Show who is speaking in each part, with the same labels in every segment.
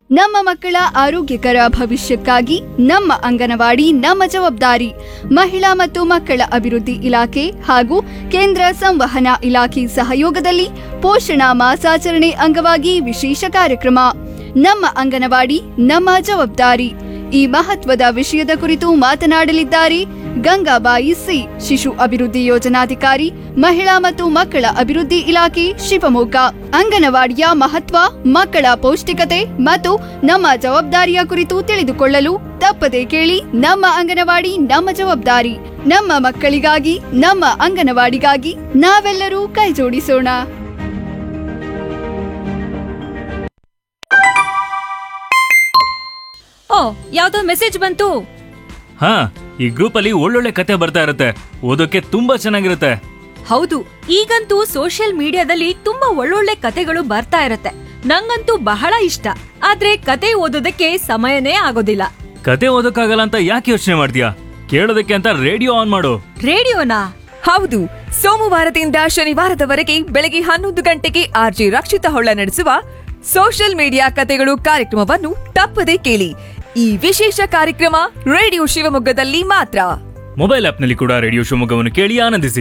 Speaker 1: ನಮ್ಮ ಮಕ್ಕಳ ಆರೋಗ್ಯಕರ ಭವಿಷ್ಯಕ್ಕಾಗಿ ನಮ್ಮ ಅಂಗನವಾಡಿ ನಮ್ಮ ಜವಾಬ್ದಾರಿ ಮಹಿಳಾ ಮತ್ತು ಮಕ್ಕಳ ಅಭಿವೃದ್ಧಿ ಇಲಾಖೆ ಹಾಗೂ ಕೇಂದ್ರ ಸಂವಹನ ಇಲಾಖೆ ಸಹಯೋಗದಲ್ಲಿ ಪೋಷಣಾ ಮಾಸಾಚರಣೆ ಅಂಗವಾಗಿ ವಿಶೇಷ ಕಾರ್ಯಕ್ರಮ ನಮ್ಮ ಅಂಗನವಾಡಿ ನಮ್ಮ ಜವಾಬ್ದಾರಿ ಈ ಮಹತ್ವದ ವಿಷಯದ ಕುರಿತು ಮಾತನಾಡಲಿದ್ದಾರೆ ಗಂಗಾಬಾಯಿ ಸಿ ಶಿಶು ಅಭಿವೃದ್ಧಿ ಯೋಜನಾಧಿಕಾರಿ ಮಹಿಳಾ ಮತ್ತು ಮಕ್ಕಳ ಅಭಿವೃದ್ಧಿ ಇಲಾಖೆ ಶಿವಮೊಗ್ಗ ಅಂಗನವಾಡಿಯ ಮಹತ್ವ ಮಕ್ಕಳ ಪೌಷ್ಟಿಕತೆ ಮತ್ತು ನಮ್ಮ ಜವಾಬ್ದಾರಿಯ ಕುರಿತು ತಿಳಿದುಕೊಳ್ಳಲು ತಪ್ಪದೆ ಕೇಳಿ ನಮ್ಮ ಅಂಗನವಾಡಿ ನಮ್ಮ ಜವಾಬ್ದಾರಿ ನಮ್ಮ ಮಕ್ಕಳಿಗಾಗಿ ನಮ್ಮ ಅಂಗನವಾಡಿಗಾಗಿ ನಾವೆಲ್ಲರೂ ಕೈಜೋಡಿಸೋಣ
Speaker 2: ಓ ಯಾವ್ದೋ ಮೆಸೇಜ್ ಬಂತು
Speaker 3: ಹಾ ಈ ಗ್ರೂಪ್ ಅಲ್ಲಿ ಒಳ್ಳೊಳ್ಳೆ ಕತೆ ಬರ್ತಾ ಇರುತ್ತೆ ಓದೋಕೆ ತುಂಬಾ ಚೆನ್ನಾಗಿರುತ್ತೆ
Speaker 2: ಹೌದು ಈಗಂತೂ ಸೋಷಿಯಲ್ ಮೀಡಿಯಾದಲ್ಲಿ ತುಂಬಾ ಒಳ್ಳೊಳ್ಳೆ ಕತೆಗಳು ಬರ್ತಾ ಇರತ್ತೆ ನಂಗಂತೂ ಬಹಳ ಇಷ್ಟ ಆದ್ರೆ ಕತೆ ಓದೋದಕ್ಕೆ ಸಮಯನೇ ಆಗೋದಿಲ್ಲ
Speaker 3: ಕತೆ ಓದೋಕ್ಕಾಗಲ್ಲ ಅಂತ ಯಾಕೆ ಯೋಚನೆ ಮಾಡ್ತೀಯಾ ಕೇಳೋದಕ್ಕೆ ಅಂತ ರೇಡಿಯೋ ಆನ್ ಮಾಡು
Speaker 2: ರೇಡಿಯೋನಾ
Speaker 4: ಹೌದು ಸೋಮವಾರದಿಂದ ಶನಿವಾರದವರೆಗೆ ಬೆಳಗ್ಗೆ ಹನ್ನೊಂದು ಗಂಟೆಗೆ ಆರ್ಜಿ ರಕ್ಷಿತ ಹೊಳ್ಳ ನಡೆಸುವ ಸೋಷಿಯಲ್ ಮೀಡಿಯಾ ಕತೆಗಳು ಕಾರ್ಯಕ್ರಮವನ್ನು ತಪ್ಪದೆ ಕೇಳಿ ಈ ವಿಶೇಷ ಕಾರ್ಯಕ್ರಮ ರೇಡಿಯೋ ಶಿವಮೊಗ್ಗದಲ್ಲಿ ಮಾತ್ರ
Speaker 3: ಮೊಬೈಲ್ ಆಪ್ನಲ್ಲಿ ಕೂಡ ರೇಡಿಯೋ ಶಿವಮೊಗ್ಗವನ್ನು ಕೇಳಿ ಆನಂದಿಸಿ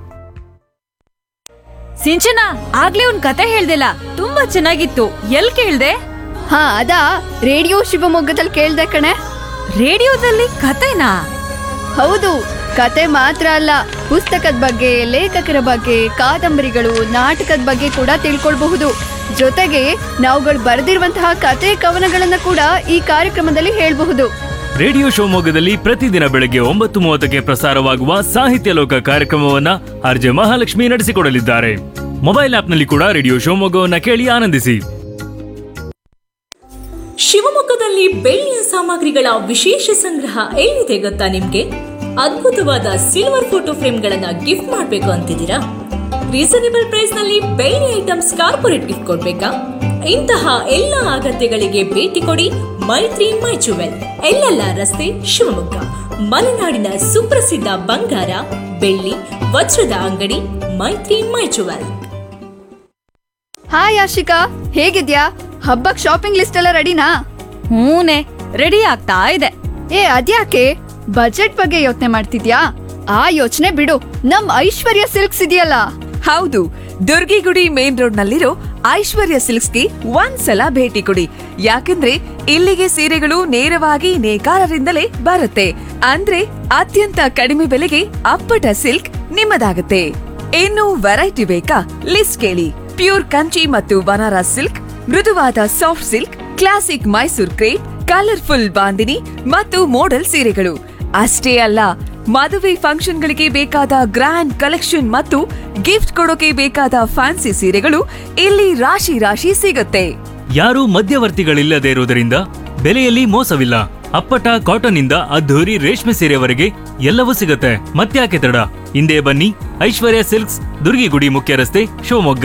Speaker 2: ಸಿಂಚನ ಆಗ್ಲೇ ಒಂದ್ ಕತೆ ಹೇಳ್ದಿಲ್ಲ ತುಂಬಾ ಚೆನ್ನಾಗಿತ್ತು ಎಲ್ ಕೇಳ್ದೆ
Speaker 1: ಹಾ ಅದಾ ರೇಡಿಯೋ ಶಿವಮೊಗ್ಗದಲ್ಲಿ ಕೇಳ್ದೆ ಕಣೆ
Speaker 2: ರೇಡಿಯೋದಲ್ಲಿ ಕತೆನಾ
Speaker 1: ಹೌದು ಕತೆ ಮಾತ್ರ ಅಲ್ಲ ಪುಸ್ತಕದ ಬಗ್ಗೆ ಲೇಖಕರ ಬಗ್ಗೆ ಕಾದಂಬರಿಗಳು ನಾಟಕದ ಬಗ್ಗೆ ಕೂಡ ತಿಳ್ಕೊಳ್ಬಹುದು ಜೊತೆಗೆ ನಾವುಗಳು ಬರೆದಿರುವಂತಹ ಕತೆ ಕವನಗಳನ್ನ ಕೂಡ ಈ ಕಾರ್ಯಕ್ರಮದಲ್ಲಿ ಹೇಳಬಹುದು
Speaker 3: ರೇಡಿಯೋ ಶಿವಮೊಗ್ಗದಲ್ಲಿ ಪ್ರತಿದಿನ ಬೆಳಗ್ಗೆ ಒಂಬತ್ತು ಮೂವತ್ತಕ್ಕೆ ಪ್ರಸಾರವಾಗುವ ಸಾಹಿತ್ಯ ಲೋಕ ಕಾರ್ಯಕ್ರಮವನ್ನ ಆರ್ಜೆ ಮಹಾಲಕ್ಷ್ಮಿ ನಡೆಸಿಕೊಡಲಿದ್ದಾರೆ ಮೊಬೈಲ್ ಆಪ್ನಲ್ಲಿ ಕೂಡ ರೇಡಿಯೋ ಶಿವಮೊಗ್ಗವನ್ನ ಕೇಳಿ ಆನಂದಿಸಿ
Speaker 5: ಶಿವಮೊಗ್ಗದಲ್ಲಿ ಬೆಳ್ಳಿಯ ಸಾಮಗ್ರಿಗಳ ವಿಶೇಷ ಸಂಗ್ರಹ ಎಲ್ಲಿದೆ ಗೊತ್ತಾ ನಿಮ್ಗೆ ಅದ್ಭುತವಾದ ಸಿಲ್ವರ್ ಫೋಟೋ ಫ್ರೇಮ್ಗಳನ್ನ ಗಿಫ್ಟ್ ಮಾಡ್ಬೇಕು ಅಂತಿದ್ದೀರಾ ರೀಸನೇಬಲ್ ಪ್ರೈಸ್ ನಲ್ಲಿ ಬೆಳ್ಳಿ ಐಟಮ್ಸ್ ಕಾರ್ಪೊರೇಟ್ ಗಿಫ್ಟ್ ಕೊಡ್ಬೇಕಾ ಇಂತಹ ಎಲ್ಲ ಅಗತ್ಯಗಳಿಗೆ ಭೇಟಿ ಕೊಡಿ ಮೈತ್ರಿ ಮೈ ಜುವೆಲ್ ಎಲ್ಲೆಲ್ಲ ರಸ್ತೆ ಶಿವಮೊಗ್ಗ ಮಲೆನಾಡಿನ ಸುಪ್ರಸಿದ್ಧ ಬಂಗಾರ ಬೆಳ್ಳಿ ವಜ್ರದ ಅಂಗಡಿ ಮೈತ್ರಿ ಮೈ ಜುವೆಲ್
Speaker 1: ಹಾಯ್ ಆಶಿಕಾ ಹೇಗಿದ್ಯಾ ಹಬ್ಬಕ್ ಶಾಪಿಂಗ್ ಲಿಸ್ಟ್ ಎಲ್ಲ ರೆಡಿನಾ
Speaker 2: ಹೂನೆ ರೆಡಿ ಆಗ್ತಾ ಇದೆ
Speaker 1: ಏ ಅದ್ಯಾಕೆ ಬಜೆಟ್ ಬಗ್ಗೆ ಯೋಚನೆ ಮಾಡ್ತಿದ್ಯಾ ಆ ಯೋಚನೆ ಬಿಡು ನಮ್ ಐಶ್ವರ್ಯ ಸಿಲ್ಕ್ಸ್ ಇದೆಯಲ್ಲ
Speaker 4: ಹೌದು ದುರ್ಗಿಗುಡಿ ಮೇನ್ ರೋಡ್ ನಲ್ಲಿರೋ ಐಶ್ವರ್ಯ ಸಿಲ್ಕ್ಸ್ಗೆ ಒಂದ್ಸಲ ಭೇಟಿ ಕೊಡಿ ಯಾಕಂದ್ರೆ ಇಲ್ಲಿಗೆ ಸೀರೆಗಳು ನೇರವಾಗಿ ನೇಕಾರರಿಂದಲೇ ಬರುತ್ತೆ ಅಂದ್ರೆ ಅತ್ಯಂತ ಕಡಿಮೆ ಬೆಲೆಗೆ ಅಪ್ಪಟ ಸಿಲ್ಕ್ ನಿಮ್ಮದಾಗುತ್ತೆ ಇನ್ನು ವೆರೈಟಿ ಬೇಕಾ ಲಿಸ್ಟ್ ಕೇಳಿ ಪ್ಯೂರ್ ಕಂಚಿ ಮತ್ತು ಬನಾರಸ್ ಸಿಲ್ಕ್ ಮೃದುವಾದ soft silk classic Mysore crepe colourful bandhani ಮತ್ತು ಮೋಡಲ್ ಸೀರೆಗಳು ಅಷ್ಟೇ ಅಲ್ಲ ಮದುವೆ ಫಂಕ್ಷನ್ಗಳಿಗೆ ಬೇಕಾದ ಗ್ರ್ಯಾಂಡ್ ಕಲೆಕ್ಷನ್ ಮತ್ತು ಗಿಫ್ಟ್ ಕೊಡೋಕೆ ಬೇಕಾದ ಫ್ಯಾನ್ಸಿ ಸೀರೆಗಳು ಇಲ್ಲಿ ರಾಶಿ ರಾಶಿ ಸಿಗುತ್ತೆ
Speaker 3: ಯಾರೂ ಮಧ್ಯವರ್ತಿಗಳಿಲ್ಲದೆ ಇರುವುದರಿಂದ ಬೆಲೆಯಲ್ಲಿ ಮೋಸವಿಲ್ಲ ಅಪ್ಪಟ ಕಾಟನ್ ಇಂದ ಅದ್ಧೂರಿ ರೇಷ್ಮೆ ಸೀರೆವರೆಗೆ ಎಲ್ಲವೂ ಸಿಗುತ್ತೆ ಮತ್ತ್ಯಾಕೆ ತಡ ಹಿಂದೆ ಬನ್ನಿ ಐಶ್ವರ್ಯ ಸಿಲ್ಕ್ಸ್ ದುರ್ಗಿಗುಡಿ ಮುಖ್ಯ ರಸ್ತೆ ಶಿವಮೊಗ್ಗ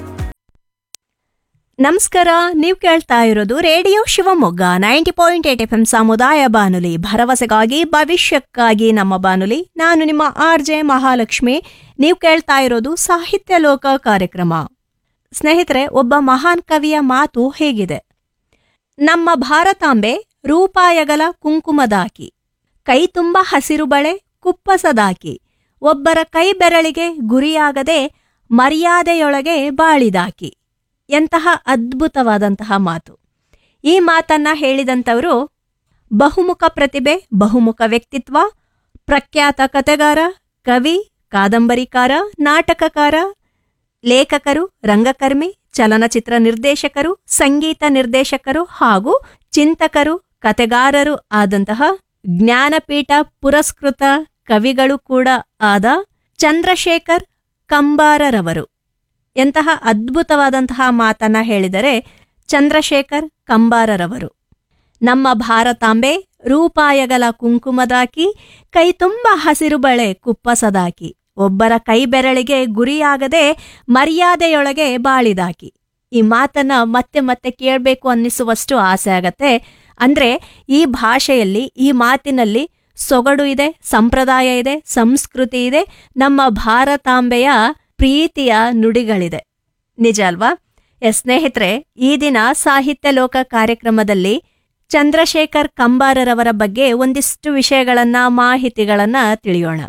Speaker 6: ನಮಸ್ಕಾರ ನೀವು ಕೇಳ್ತಾ ಇರೋದು radio Shivamogga ninety point eight F M ಸಮುದಾಯ ಬಾನುಲಿ ಭರವಸೆಗಾಗಿ ಭವಿಷ್ಯಕ್ಕಾಗಿ ನಮ್ಮ ಬಾನುಲಿ ನಾನು ನಿಮ್ಮ ಆರ್ ಜೆ ಮಹಾಲಕ್ಷ್ಮಿ ನೀವು ಕೇಳ್ತಾ ಇರೋದು ಸಾಹಿತ್ಯ ಲೋಕ ಕಾರ್ಯಕ್ರಮ ಸ್ನೇಹಿತರೆ ಒಬ್ಬ ಮಹಾನ್ ಕವಿಯ ಮಾತು ಹೇಗಿದೆ ನಮ್ಮ ಭಾರತಾಂಬೆ ರೂಪಾಯಗಲ ಕುಂಕುಮದಾಕಿ ಕೈ ತುಂಬ ಹಸಿರು ಬಳೆ ಕುಪ್ಪಸದಾಕಿ ಒಬ್ಬರ ಕೈ ಬೆರಳಿಗೆ ಗುರಿಯಾಗದೆ ಮರ್ಯಾದೆಯೊಳಗೆ ಬಾಳಿದಾಕಿ ಎಂತಹ ಅದ್ಭುತವಾದಂತಹ ಮಾತು ಈ ಮಾತನ್ನ ಹೇಳಿದಂಥವರು ಬಹುಮುಖ ಪ್ರತಿಭೆ ಬಹುಮುಖ ವ್ಯಕ್ತಿತ್ವ ಪ್ರಖ್ಯಾತ ಕತೆಗಾರ ಕವಿ ಕಾದಂಬರಿಕಾರ ನಾಟಕಕಾರ ಲೇಖಕರು ರಂಗಕರ್ಮಿ ಚಲನಚಿತ್ರ ನಿರ್ದೇಶಕರು ಸಂಗೀತ ನಿರ್ದೇಶಕರು ಹಾಗೂ ಚಿಂತಕರು ಕತೆಗಾರರು ಆದಂತಹ ಜ್ಞಾನಪೀಠ ಪುರಸ್ಕೃತ ಕವಿಗಳು ಕೂಡ ಆದ ಚಂದ್ರಶೇಖರ್ ಕಂಬಾರರವರು ಎಂತಹ ಅದ್ಭುತವಾದಂತಹ ಮಾತನ್ನ ಹೇಳಿದರೆ ಚಂದ್ರಶೇಖರ್ ಕಂಬಾರರವರು ನಮ್ಮ ಭಾರತಾಂಬೆ ರೂಪಾಯಗಲ ಕುಂಕುಮದಾಕಿ ಕೈ ತುಂಬ ಹಸಿರು ಬಳೆ ಕುಪ್ಪಸದಾಕಿ ಒಬ್ಬರ ಕೈ ಬೆರಳಿಗೆ ಗುರಿಯಾಗದೆ ಮರ್ಯಾದೆಯೊಳಗೆ ಬಾಳಿದಾಕಿ ಈ ಮಾತನ್ನ ಮತ್ತೆ ಮತ್ತೆ ಕೇಳಬೇಕು ಅನ್ನಿಸುವಷ್ಟು ಆಸೆ ಆಗತ್ತೆ ಅಂದ್ರೆ ಈ ಭಾಷೆಯಲ್ಲಿ ಈ ಮಾತಿನಲ್ಲಿ ಸೊಗಡು ಇದೆ ಸಂಪ್ರದಾಯ ಇದೆ ಸಂಸ್ಕೃತಿ ಇದೆ ನಮ್ಮ ಭಾರತಾಂಬೆಯ ಪ್ರೀತಿಯ ನುಡಿಗಳಿದೆ ನಿಜ ಅಲ್ವಾ ಎಸ್ ಸ್ನೇಹಿತರೆ ಈ ದಿನ ಸಾಹಿತ್ಯ ಲೋಕ ಕಾರ್ಯಕ್ರಮದಲ್ಲಿ ಚಂದ್ರಶೇಖರ್ ಕಂಬಾರರವರ ಬಗ್ಗೆ ಒಂದಿಷ್ಟು ವಿಷಯಗಳನ್ನ ಮಾಹಿತಿಗಳನ್ನ ತಿಳಿಯೋಣ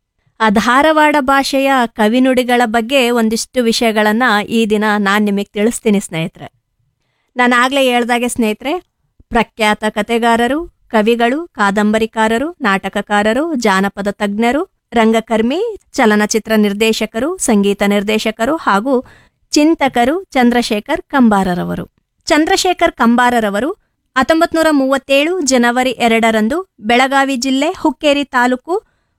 Speaker 6: ಆ ಧಾರವಾಡ ಭಾಷೆಯ ಕವಿನುಡಿಗಳ ಬಗ್ಗೆ ಒಂದಿಷ್ಟು ವಿಷಯಗಳನ್ನ ಈ ದಿನ ನಾನು ನಿಮಗೆ ತಿಳಿಸ್ತೀನಿ ಸ್ನೇಹಿತರೆ ನಾನು ಆಗ್ಲೇ ಹೇಳ್ದಾಗೆ ಸ್ನೇಹಿತರೆ ಪ್ರಖ್ಯಾತ ಕತೆಗಾರರು ಕವಿಗಳು ಕಾದಂಬರಿಕಾರರು ನಾಟಕಕಾರರು ಜಾನಪದ ತಜ್ಞರು ರಂಗಕರ್ಮಿ ಚಲನಚಿತ್ರ ನಿರ್ದೇಶಕರು ಸಂಗೀತ ನಿರ್ದೇಶಕರು ಹಾಗೂ ಚಿಂತಕರು ಚಂದ್ರಶೇಖರ್ ಕಂಬಾರರವರು ಚಂದ್ರಶೇಖರ್ ಕಂಬಾರರವರು ಹತ್ತೊಂಬತ್ತು ನೂರ ಮೂವತ್ತೇಳು ಜನವರಿ ಎರಡರಂದು ಬೆಳಗಾವಿ ಜಿಲ್ಲೆ ಹುಕ್ಕೇರಿ ತಾಲೂಕು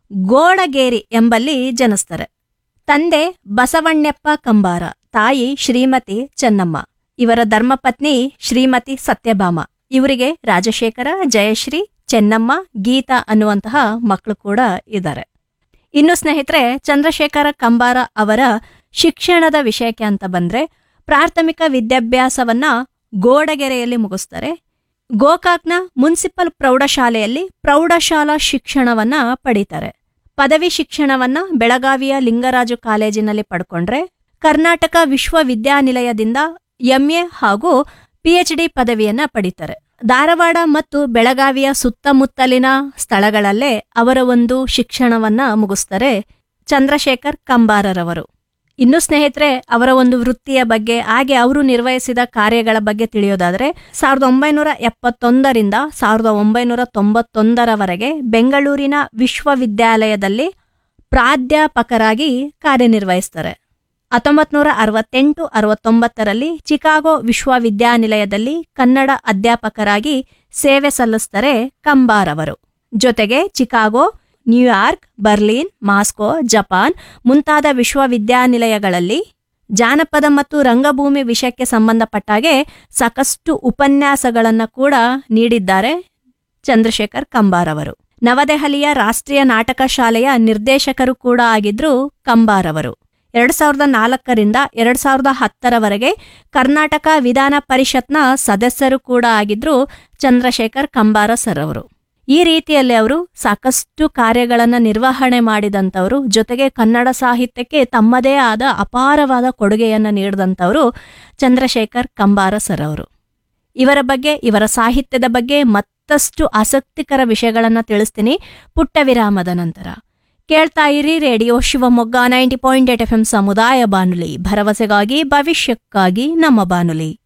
Speaker 6: ಗೋಡಗೇರಿ ಎಂಬಲ್ಲಿ ಜನಿಸ್ತಾರೆ ತಂದೆ ಬಸವಣ್ಣಪ್ಪ ಕಂಬಾರ ತಾಯಿ ಶ್ರೀಮತಿ ಚೆನ್ನಮ್ಮ ಇವರ ಧರ್ಮಪತ್ನಿ ಶ್ರೀಮತಿ ಸತ್ಯಭಾಮ ಇವರಿಗೆ ರಾಜಶೇಖರ ಜಯಶ್ರೀ ಚೆನ್ನಮ್ಮ ಗೀತಾ ಅನ್ನುವಂತಹ ಮಕ್ಕಳು ಕೂಡ ಇದ್ದಾರೆ ಇನ್ನು ಸ್ನೇಹಿತರೆ ಚಂದ್ರಶೇಖರ ಕಂಬಾರ ಅವರ ಶಿಕ್ಷಣದ ವಿಷಯಕ್ಕೆ ಅಂತ ಬಂದ್ರೆ ಪ್ರಾಥಮಿಕ ವಿದ್ಯಾಭ್ಯಾಸವನ್ನ ಗೋಡಗೆರೆಯಲ್ಲಿ ಮುಗಿಸ್ತಾರೆ ಗೋಕಾಕ್ನ ಮುನ್ಸಿಪಲ್ ಪ್ರೌಢಶಾಲೆಯಲ್ಲಿ ಪ್ರೌಢಶಾಲಾ ಶಿಕ್ಷಣವನ್ನ ಪಡೀತಾರೆ ಪದವಿ ಶಿಕ್ಷಣವನ್ನ ಬೆಳಗಾವಿಯ ಲಿಂಗರಾಜು ಕಾಲೇಜಿನಲ್ಲಿ ಪಡ್ಕೊಂಡ್ರೆ ಕರ್ನಾಟಕ ವಿಶ್ವವಿದ್ಯಾನಿಲಯದಿಂದ ಎಂಎ ಹಾಗೂ ಪಿಎಚ್ಡಿ ಪದವಿಯನ್ನ ಪಡೀತಾರೆ ಧಾರವಾಡ ಮತ್ತು ಬೆಳಗಾವಿಯ ಸುತ್ತಮುತ್ತಲಿನ ಸ್ಥಳಗಳಲ್ಲೇ ಅವರ ಒಂದು ಶಿಕ್ಷಣವನ್ನ ಮುಗಿಸ್ತಾರೆ ಚಂದ್ರಶೇಖರ್ ಕಂಬಾರರವರು ಇನ್ನು ಸ್ನೇಹಿತರೆ ಅವರ ಒಂದು ವೃತ್ತಿಯ ಬಗ್ಗೆ ಹಾಗೆ ಅವರು ನಿರ್ವಹಿಸಿದ ಕಾರ್ಯಗಳ ಬಗ್ಗೆ ತಿಳಿಯೋದಾದ್ರೆ ಸಾವಿರದ ಒಂಬೈನೂರ ಎಪ್ಪತ್ತೊಂದರಿಂದ ಸಾವಿರದ ಒಂಬೈನೂರ ತೊಂಬತ್ತೊಂದರವರೆಗೆ ಬೆಂಗಳೂರಿನ ವಿಶ್ವವಿದ್ಯಾಲಯದಲ್ಲಿ ಪ್ರಾಧ್ಯಾಪಕರಾಗಿ ಕಾರ್ಯನಿರ್ವಹಿಸ್ತಾರೆ ಹತ್ತೊಂಬತ್ತು ನೂರ ಅರವತ್ತೆಂಟು ಅರವತ್ತೊಂಬತ್ತರಲ್ಲಿ ಚಿಕಾಗೋ ವಿಶ್ವವಿದ್ಯಾನಿಲಯದಲ್ಲಿ ಕನ್ನಡ ಅಧ್ಯಾಪಕರಾಗಿ ಸೇವೆ ಸಲ್ಲಿಸ್ತಾರೆ ಕಂಬಾರ್ ಅವರು ಜೊತೆಗೆ Chicago New York Berlin Moscow Japan ಮುಂತಾದ ವಿಶ್ವವಿದ್ಯಾನಿಲಯಗಳಲ್ಲಿ ಜಾನಪದ ಮತ್ತು ರಂಗಭೂಮಿ ವಿಷಯಕ್ಕೆ ಸಂಬಂಧಪಟ್ಟಾಗೆ ಸಾಕಷ್ಟು ಉಪನ್ಯಾಸಗಳನ್ನು ಕೂಡ ನೀಡಿದ್ದಾರೆ ಚಂದ್ರಶೇಖರ್ ಕಂಬಾರ್ ಅವರು ನವದೆಹಲಿಯ ರಾಷ್ಟ್ರೀಯ ನಾಟಕ ಶಾಲೆಯ ನಿರ್ದೇಶಕರು ಕೂಡ ಆಗಿದ್ರು ಕಂಬಾರ್ ಅವರು ಎರಡ್ ಸಾವಿರದ ನಾಲ್ಕರಿಂದ ಎರಡ್ ಸಾವಿರದ ಹತ್ತರವರೆಗೆ ಕರ್ನಾಟಕ ವಿಧಾನ ಪರಿಷತ್ನ ಸದಸ್ಯರು ಕೂಡ ಆಗಿದ್ರು ಚಂದ್ರಶೇಖರ್ ಕಂಬಾರ ಸರ್ ಅವರು ಈ ರೀತಿಯಲ್ಲಿ ಅವರು ಸಾಕಷ್ಟು ಕಾರ್ಯಗಳನ್ನು ನಿರ್ವಹಣೆ ಮಾಡಿದಂಥವರು ಜೊತೆಗೆ ಕನ್ನಡ ಸಾಹಿತ್ಯಕ್ಕೆ ತಮ್ಮದೇ ಆದ ಅಪಾರವಾದ ಕೊಡುಗೆಯನ್ನು ನೀಡಿದಂಥವರು ಚಂದ್ರಶೇಖರ್ ಕಂಬಾರ ಸರ್ ಅವರು ಇವರ ಬಗ್ಗೆ ಇವರ ಸಾಹಿತ್ಯದ ಬಗ್ಗೆ ಮತ್ತಷ್ಟು ಆಸಕ್ತಿಕರ ವಿಷಯಗಳನ್ನು ತಿಳಿಸ್ತೀನಿ ಪುಟ್ಟ ವಿರಾಮದ ನಂತರ ಕೇಳ್ತಾ ಇರಿ radio Shivamogga ninety point eight F M ಸಮುದಾಯ ಬಾನುಲಿ ಭರವಸೆಗಾಗಿ ಭವಿಷ್ಯಕ್ಕಾಗಿ ನಮ್ಮ ಬಾನುಲಿ